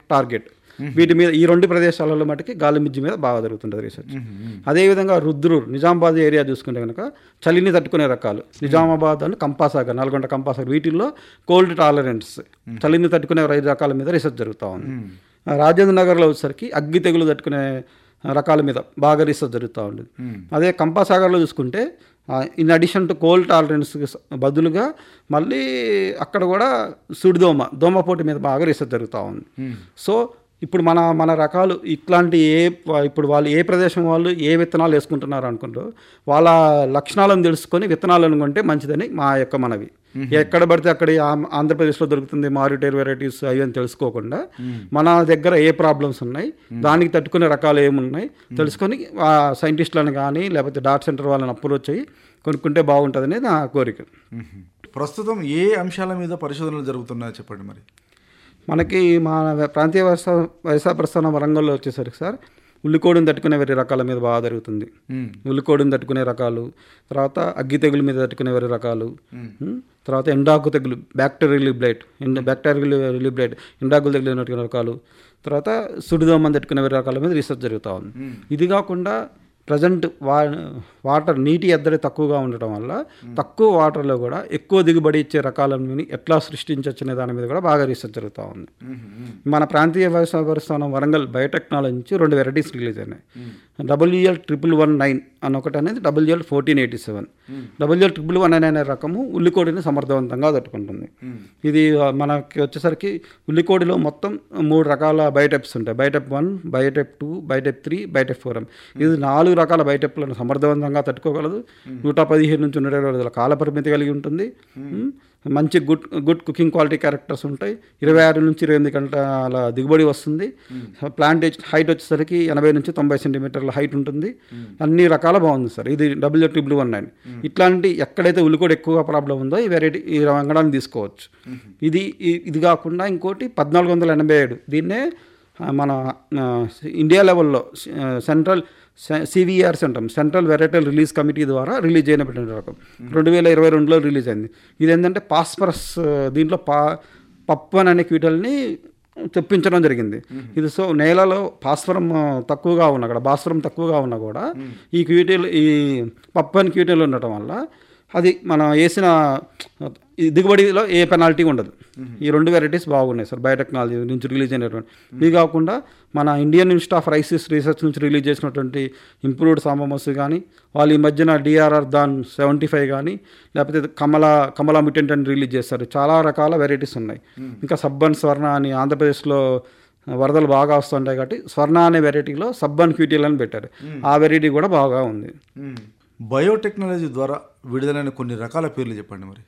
Target వీటి మీద ఈ రెండు ప్రదేశాలలో మటుకి గాలి మిర్చి మీద బాగా జరుగుతుంటుంది రీసెర్చ్ అదేవిధంగా రుద్రూర్ నిజామాబాద్ ఏరియా చూసుకుంటే కనుక చలిని తట్టుకునే రకాలు నిజామాబాద్ అని కంపాసాగర్ నల్గొండ కంపాసాగర్ వీటిల్లో కోల్డ్ టాలరెన్స్ చలిని తట్టుకునే ఐదు రకాల మీద రీసెర్చ్ జరుగుతూ ఉంది రాజేంద్ర నగర్లో వచ్చేసరికి అగ్గి తెగులు తట్టుకునే రకాల మీద బాగా రీసెర్చ్ జరుగుతూ ఉండేది అదే కంపాసాగర్లో చూసుకుంటే in addition to cold tolerance బదులుగా మళ్ళీ అక్కడ కూడా సుడిదోమ దోమపోటు మీద బాగా రీసెర్చ్ జరుగుతూ ఉంది సో ఇప్పుడు మన మన రకాలు ఇట్లాంటి ఏ ఇప్పుడు వాళ్ళు ఏ ప్రదేశం వాళ్ళు ఏ విత్తనాలు వేసుకుంటున్నారు అనుకుంటారో వాళ్ళ లక్షణాలను తెలుసుకొని విత్తనాలను కొంటే మంచిదని మా యొక్క మనవి ఎక్కడ పడితే అక్కడ ఆ- ఆంధ్రప్రదేశ్లో దొరుకుతుంది మారిటైర్ వెరైటీస్ అవి అని తెలుసుకోకుండా మన దగ్గర ఏ ప్రాబ్లమ్స్ ఉన్నాయి దానికి తట్టుకునే రకాలు ఏమున్నాయి తెలుసుకొని ఆ సైంటిస్టులను కానీ లేకపోతే డాట్ సెంటర్ వాళ్ళని అప్రోచ్ అయ్యి కొనుక్కుంటే బాగుంటుందని నా కోరిక మ్మ్. ప్రస్తుతం ఏ అంశాల మీద పరిశోధనలు జరుగుతున్నాయో చెప్పండి మరి మనకి మా ప్రాంతీయ వ్యవసాయ వ్యవసాయ ప్రస్థానం వరంగల్లో వచ్చేసరికి సార్ ఉల్లికోడిని తట్టుకునే వేరే రకాల మీద బాగా జరుగుతుంది మ్మ్. ఉల్లికోడిని తట్టుకునే రకాలు తర్వాత అగ్గి తెగులు మీద తట్టుకునే వేరే రకాలు ఉమ్, తర్వాత ఎండాకు తెగులు బ్యాక్టీరియల్ రిబ్లైట్ ఎండ బ్యాక్టీరియల్ రిబ్లైట్ ఎండాకులు తెగులు తట్టుకునే రకాలు తర్వాత సుడిదోమని తట్టుకునే వేరే రకాల మీద రీసెర్చ్ జరుగుతూ ఉంది ఇది కాకుండా ప్రజెంట్ వా వాటర్ నీటి ఎద్దడి తక్కువగా ఉండటం వల్ల తక్కువ వాటర్లో కూడా ఎక్కువ దిగుబడి ఇచ్చే రకాలను ఎట్లా సృష్టించవచ్చు అనే దాని మీద కూడా బాగా రీసెర్చ్ జరుగుతూ ఉంది మన ప్రాంతీయ వ్యవసాయ పరిస్థానం వరంగల్ బయోటెక్నాలజీ నుంచి రెండు వెరైటీస్ రిలీజ్ అయినాయి డబ్ల్యూఎల్ ట్రిపుల్ వన్ నైన్ అని ఒకటి అనేది WL fourteen eighty seven WL triple one nine అనే రకము ఉల్లికోడిని సమర్థవంతంగా తట్టుకుంటుంది ఇది ఆ, మనకి వచ్చేసరికి ఉల్లికోడిలో మొత్తం మూడు రకాల బయోటెప్స్ ఉంటాయి biotype one biotype two biotype three biotype four ఇది నాలుగు రకాల బయోటెప్లను సమర్థవంతంగా తట్టుకోగలదు నూట పదిహేను నుంచి నూట ఇరవై రోజుల కాల పరిమితి కలిగి ఉంటుంది ఉమ్, మంచి good good cooking quality characters ఉంటాయి ఇరవై ఆరు నుంచి ఇరవై ఎనిమిది గంటల దిగుబడి వస్తుంది ప్లాంట్ హైట్ వచ్చేసరికి ఎనభై నుంచి తొంభై సెంటీమీటర్ల హైట్ ఉంటుంది అన్ని రకాల బాగుంది సార్ ఇది డబ్ల్యూ ట్రిపుల్ వన్ నైన్ ఇట్లాంటి ఎక్కడైతే ఉల్లికోడి ఎక్కువగా ప్రాబ్లం ఉందో ఈ వెరైటీ ఈ వంగడాన్ని తీసుకోవచ్చు ఇది ఈ- ఇది కాకుండా ఇంకోటి పద్నాలుగు వందల ఎనభై ఏడు దీన్నే ఆ, మన ఆ, ఇండియా లెవెల్లో ఆ, సెంట్రల్ సివిఆర్స్ అంటాం సెంట్రల్ వెరైటల్ రిలీజ్ కమిటీ ద్వారా రిలీజ్ అయినటువంటి రకం రెండు వేల ఇరవై రెండులో రిలీజ్ అయింది ఇది ఏంటంటే పాస్పరస్ ఆ, దీంట్లో పా పప్పన్ అనే క్యూటల్ని తెప్పించడం జరిగింది ఇది సో నేలలో భాస్వరం ఆ, తక్కువగా ఉన్న అక్కడ భాస్వరం తక్కువగా ఉన్నా కూడా ఈ క్యూటీలు ఈ పప్పన్ క్యూటీలు ఉండటం వల్ల అది మనం వేసిన ఈ దిగుబడిలో ఏ పెనాల్టీ ఉండదు ఈ రెండు వెరైటీస్ బాగున్నాయి సార్ బయోటెక్నాలజీ నుంచి రిలీజ్ అయినటువంటి ఇవి కాకుండా మన Indian institute of rices research నుంచి రిలీజ్ చేసినటువంటి ఇంప్రూవ్డ్ సామమస్ కానీ వాళ్ళు ఈ మధ్యన డిఆర్ఆర్ దాన్ సెవెంటీ ఫైవ్ కానీ లేకపోతే కమలా కమలా మిటెంట్ అని రిలీజ్ చేస్తారు చాలా రకాల వెరైటీస్ ఉన్నాయి ఇంకా సబ్బన్ స్వర్ణ అని ఆంధ్రప్రదేశ్లో వరదలు బాగా వస్తుంటాయి కాబట్టి స్వర్ణ అనే వెరైటీలో సబ్బన్ క్యూటీల్ అని పెట్టారు ఆ వెరైటీ కూడా బాగా ఉంది మ్మ్. బయోటెక్నాలజీ ద్వారా విడుదలైన కొన్ని రకాల పేర్లు చెప్పండి మరి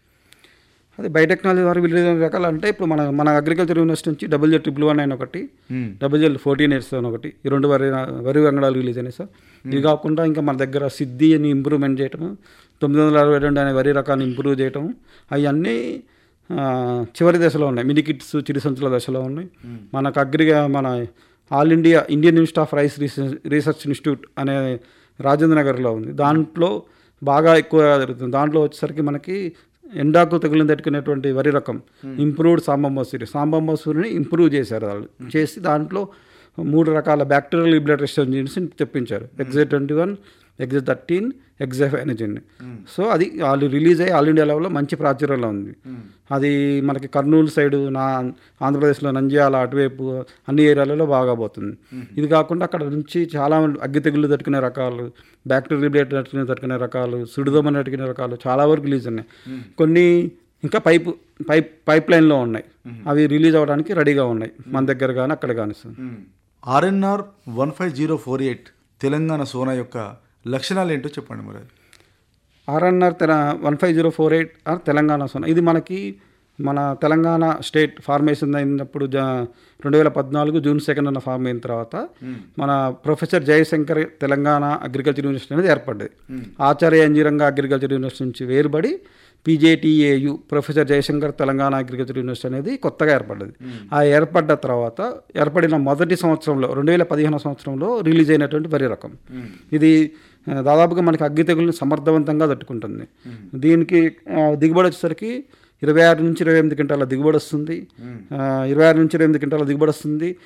అదే బయోటెక్నాలజీ ద్వారా వివిధ రకాలు అంటే ఇప్పుడు మన మన అగ్రికల్చర్ యూనివర్సిటీ నుంచి డబ్ల్యూ ట్రిపుల్ వన్ నైన్ ఒకటి మ్మ్. డబ్ల్యూ ఫోర్టీన్ ఎయిట్ సెవెన్ ఒకటి ఈ రెండు వరి వరి వంగడాలు రిలీజ్ అయినాయి సార్ ఇవి కాకుండా ఇంకా మన దగ్గర సిద్ధి అని ఇంప్రూవ్మెంట్ చేయటం తొమ్మిది వందల అరవై రెండు అనే వరి రకాన్ని ఇంప్రూవ్ చేయటం అవన్నీ ఆ, చివరి దశలో ఉన్నాయి మినీ కిట్స్ చిరు సంచుల దశలో ఉన్నాయి మనకు అగ్రిగా మన all India Indian institute of rice research research institute అనే రాజేంద్ర నగర్లో ఉంది దాంట్లో బాగా ఎక్కువ జరుగుతుంది దాంట్లో వచ్చేసరికి మనకి ఎండాకు తగిలిన తట్టుకునేటువంటి వరి రకం ఇంప్రూవ్డ్ సాంబమ్మసూరి సాంబమ్మసూరిని ఇంప్రూవ్ చేశారు వాళ్ళు చేసి దాంట్లో మూడు రకాల బ్యాక్టీరియల్ లిబిలేటరేషన్ జీన్స్ తెప్పించారు ఎగ్జైట్ ట్వంటీ వన్ ఎగ్జైట్ థర్టీన్ ఎగ్జైఫ్ ఎనజిన్ సో అది వాళ్ళు రిలీజ్ అయ్యి ఆల్ ఇండియా లెవెల్లో మంచి ప్రాచుర్యంలో ఉంది అది మనకి కర్నూలు సైడు నా ఆంధ్రప్రదేశ్లో నంద్యాల అటువైపు అన్ని ఏరియాలలో బాగా పోతుంది ఇది కాకుండా అక్కడ నుంచి చాలా అగ్గి తెగుళ్ళు తట్టుకునే రకాలు బ్యాక్టీరియల్ రిలేటెడ్ తట్టుకునే తట్టుకునే రకాలు సుడిదోమని తట్టుకునే రకాలు చాలా వరకు రిలీజ్ ఉన్నాయి కొన్ని ఇంకా పైపు పైప్ పైప్ లైన్లో ఉన్నాయి అవి రిలీజ్ అవ్వడానికి రెడీగా ఉన్నాయి మన దగ్గర కానీ అక్కడ కానీ sir RNR one five zero four eight Telangana Sona యొక్క లక్షణాలు ఏంటో చెప్పండి మరి ఆర్ఎన్ఆర్ తెల one five zero four eight R Telangana Sona ఇది మనకి మన తెలంగాణ స్టేట్ ఫార్మేషన్ అయినప్పుడు జ రెండు వేల పద్నాలుగు జూన్ సెకండ్ అన్న ఫార్మ్ అయిన తర్వాత మన professor Jayashankar Telangana agriculture university అనేది ఏర్పడ్డది ఆచార్య అంజీరంగ అగ్రికల్చర్ యూనివర్సిటీ నుంచి వేరుబడి PJTAU professor Jayashankar Telangana agriculture university అనేది కొత్తగా ఏర్పడ్డది ఆ ఏర్పడ్డ తర్వాత ఏర్పడిన మొదటి సంవత్సరంలో రెండు వేల పదిహేను సంవత్సరంలో రిలీజ్ అయినటువంటి వరి రకం ఇది ఆ, దాదాపుగా మనకి అగ్గి తెగుల్ని సమర్థవంతంగా తట్టుకుంటుంది దీనికి ఆ, దిగుబడి వచ్చేసరికి ఇరవై ఆరు నుంచి ఇరవై ఎనిమిది క్వింటాల దిగుబడి వస్తుంది ఆ, ఇరవై ఆరు నుంచి ఇరవై ఎనిమిది క్వింటాల దిగుబడి వస్తుంది